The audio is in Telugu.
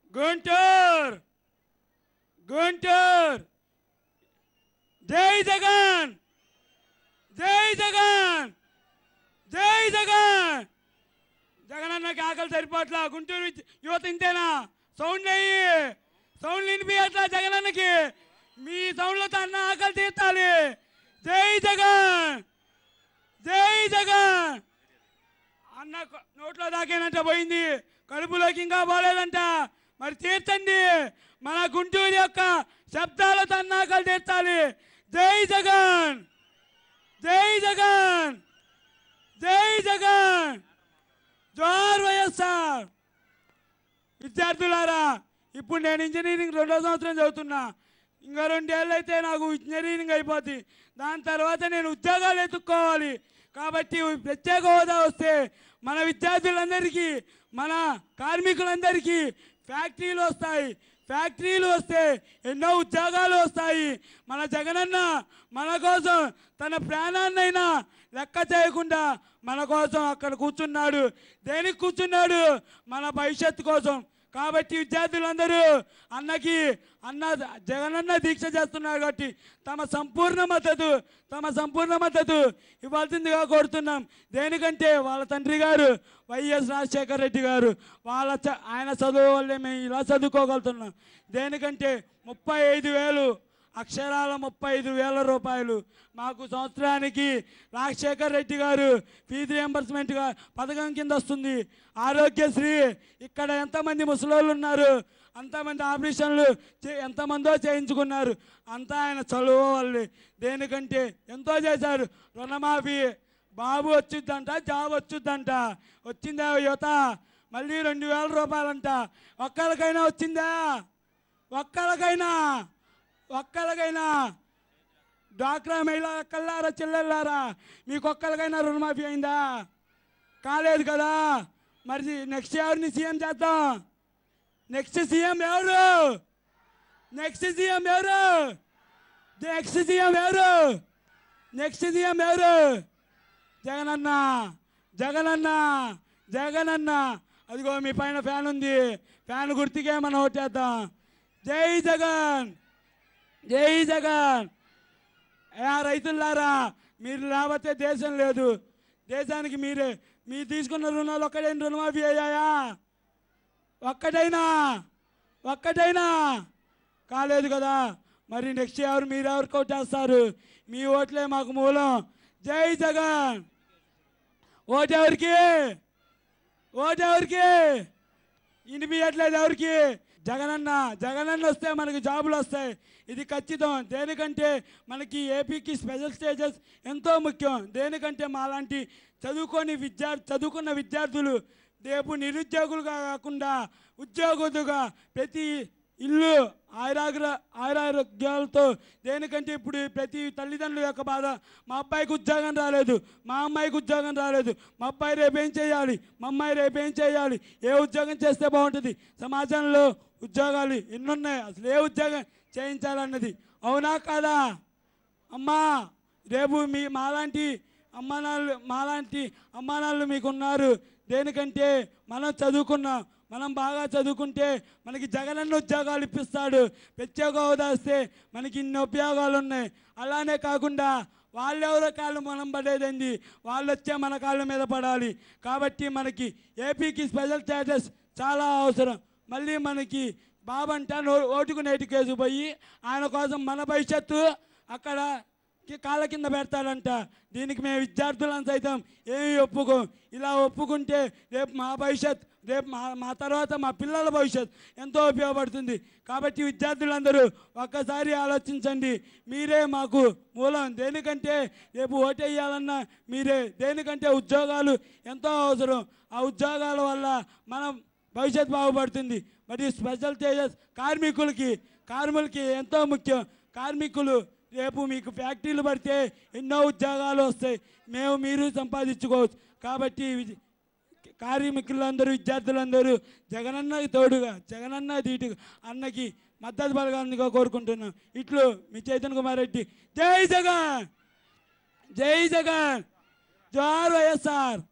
గుంటూరు గుంటూరు జై జగన్ జై జగన్ జై జగన్ జగన్ అన్నకి ఆకలి సరిపోట్లా గుంటూరు విద్య- యువత ఇంతేనా సౌండ్ అయ్యి సౌండ్ వినిపించట్లా జగన్ అన్నకి మీ సౌండ్లతో అన్న ఆకలి తీర్చాలి జై జగన్ జై జగన్ అన్న కొ- నోట్లో దాకేనంట పోయింది కడుపులోకి ఇంకా పోలేదంట మరి తీర్చండి మన గుంటూరు యొక్క శబ్దాలతో అన్నాకలు తీర్చాలి జై జగన్ జై జగన్ జై జగన్ జోహార్ వైఎస్ఆర్ విద్యార్థులారా ఇప్పుడు నేను ఇంజనీరింగ్ రెండో సంవత్సరం చదువుతున్నా ఇంకా రెండేళ్ళు అయితే నాకు ఇంజనీరింగ్ అయిపోద్ది దాని తర్వాత నేను ఉద్యోగాలు ఎత్తుక్కోవాలి కాబట్టి ప్రత్యేక హోదా వస్తే మన విద్యార్థులందరికీ మన కార్మికులందరికీ ఫ్యాక్టరీలు వస్తాయి ఫ్యాక్టరీలు వస్తే ఎన్నో ఉద్యోగాలు వస్తాయి మన జగనన్న మన కోసం తన ప్రాణాన్నైనా లెక్క చేయకుండా మన కోసం అక్కడ కూర్చున్నాడు దేనికి కూర్చున్నాడు మన భవిష్యత్తు కోసం కాబట్టి విద్యార్థులందరూ అన్నకి అన్న జగనన్న దీక్ష చేస్తున్నారు కాబట్టి తమ సంపూర్ణ మద్దతు తమ సంపూర్ణ మద్దతు ఇవ్వాల్సిందిగా కోరుతున్నాం దేనికంటే వాళ్ళ తండ్రి గారు వైఎస్ రాజశేఖర రెడ్డి గారు వాళ్ళ చ- ఆయన చదువు వల్లే మేము ఇలా చదువుకోగలుగుతున్నాం దేనికంటే ముప్పై ఐదు వేలు అక్షరాల ముప్పై ఐదు వేల రూపాయలు మాకు సంవత్సరానికి రాజశేఖర్ రెడ్డి గారు ఫీజు రియంబర్స్మెంట్గా పథకం కింద వస్తుంది ఆరోగ్యశ్రీ ఇక్కడ ఎంతమంది ముసలోళ్ళు ఉన్నారు అంతమంది ఆపరేషన్లు చే- ఎంతమందో చేయించుకున్నారు అంతా ఆయన చదువు వాళ్ళే దేనికంటే ఎంతో చేశారు రుణమాఫీ బాబు వచ్చిద్దంట జాబ్ వచ్చిద్దంట వచ్చిందా యువత మళ్ళీ రెండు వేల రూపాయలంట ఒక్కరికైనా వచ్చిందా ఒక్కరికైనా ఒక్కరికైనా డ్వాక్రా మహిళ కల్లారా చెల్లెల్లారా మీకు ఒక్కరికైనా రుణమాఫీ అయిందా కాలేదు కదా మరి నెక్స్ట్ ఎవరిని సీఎం చేద్దాం నెక్స్ట్ సీఎం ఎవరు నెక్స్ట్ సీఎం ఎవరు నెక్స్ట్ సీఎం ఎవరు నెక్స్ట్ సీఎం ఎవరు జగనన్న జగనన్న జగనన్న అదిగో మీ పైన ఫ్యాన్ ఉంది ఫ్యాన్ గుర్తుకే మనం ఓటేద్దాం జై జగన్ జై జగన్ ఏ రైతులారా మీరు లేకపోతే దేశం లేదు దేశానికి మీరే మీరు తీసుకున్న రుణాలు ఒక్కడైనా రుణమాఫీ అయ్యాయా ఒక్కటైనా ఒక్కటైనా కాలేదు కదా మరి నెక్స్ట్ ఎవరు మీరు ఎవరు కొట్టేస్తారు మీ ఓట్లే మాకు మూలం జై జగన్ ఓటు ఎవరికి ఓటు ఎవరికి వినిపించట్లేదు ఎవరికి జగనన్న జగనన్న వస్తే మనకి జాబులు వస్తాయి ఇది ఖచ్చితం దేనికంటే మనకి ఏపీకి స్పెషల్ స్టేజెస్ ఎంతో ముఖ్యం దేనికంటే మాలాంటి చదువుకొని విద్యార్థి చదువుకున్న విద్యార్థులు రేపు నిరుద్యోగులుగా కాకుండా ఉద్యోగులుగా ప్రతి ఇల్లు ఆయురాగ్ర ఆయురారోగ్యాలతో దేనికంటే ఇప్పుడు ప్రతి తల్లిదండ్రుల యొక్క బాధ మా అబ్బాయికి ఉద్యోగం రాలేదు మా అమ్మాయికి ఉద్యోగం రాలేదు మా అబ్బాయి రేపు ఏం చేయాలి మా అమ్మాయి రేపు ఏం చేయాలి ఏ ఉద్యోగం చేస్తే బాగుంటుంది సమాజంలో ఉద్యోగాలు ఎన్నున్నాయి అసలు ఏ ఉద్యోగం చేయించాలన్నది అవునా కాదా అమ్మా రేపు మీ మాలాంటి అమ్మానాళ్ళు మాలాంటి అమ్మానాళ్ళు మీకున్నారు దేనికంటే మనం చదువుకున్నాం మనం బాగా చదువుకుంటే మనకి జగనన్న ఉద్యోగాలు ఇప్పిస్తాడు ప్రత్యేక హోదా వస్తే మనకి ఇన్ని ఉపయోగాలు ఉన్నాయి అలానే కాకుండా వాళ్ళెవరో కాళ్ళు మనం పడేదండి వాళ్ళు వచ్చే మన కాళ్ళ మీద పడాలి కాబట్టి మనకి ఏపీకి స్పెషల్ స్టేటస్ చాలా అవసరం మళ్ళీ మనకి బాబంట నో- ఓటుకు నేటి కేసు పోయి ఆయన కోసం మన భవిష్యత్తు అక్కడ కి- కాళ్ళ కింద పెడతాడంట దీనికి మేము విద్యార్థులను సైతం ఏమి ఒప్పుకోం ఇలా ఒప్పుకుంటే రేపు మా భవిష్యత్ రేపు మా మా తర్వాత మా పిల్లల భవిష్యత్ ఎంతో ఉపయోగపడుతుంది కాబట్టి విద్యార్థులందరూ ఒక్కసారి ఆలోచించండి మీరే మాకు మూలం దేనికంటే రేపు ఓటేయాలన్నా మీరే దేనికంటే ఉద్యోగాలు ఎంతో అవసరం ఆ ఉద్యోగాల వల్ల మనం భవిష్యత్ బాగుపడుతుంది మరి స్పెషల్ తేజస్ కార్మికులకి కార్మికులకి ఎంతో ముఖ్యం కార్మికులు రేపు మీకు ఫ్యాక్టరీలు పడితే ఎన్నో ఉద్యోగాలు వస్తాయి మేము మీరు సంపాదించుకోవచ్చు కాబట్టి విజ- కార్మికులందరూ విద్యార్థులందరూ జగనన్నకి తోడుగా జగనన్న ధీటుగా అన్నకి మద్దతు పలకాలని కోరుకుంటున్నాం ఇట్లు మీ చైతన్య కుమార్ రెడ్డి జై జగన్ జై జగన్ జోహార్ వైఎస్ఆర్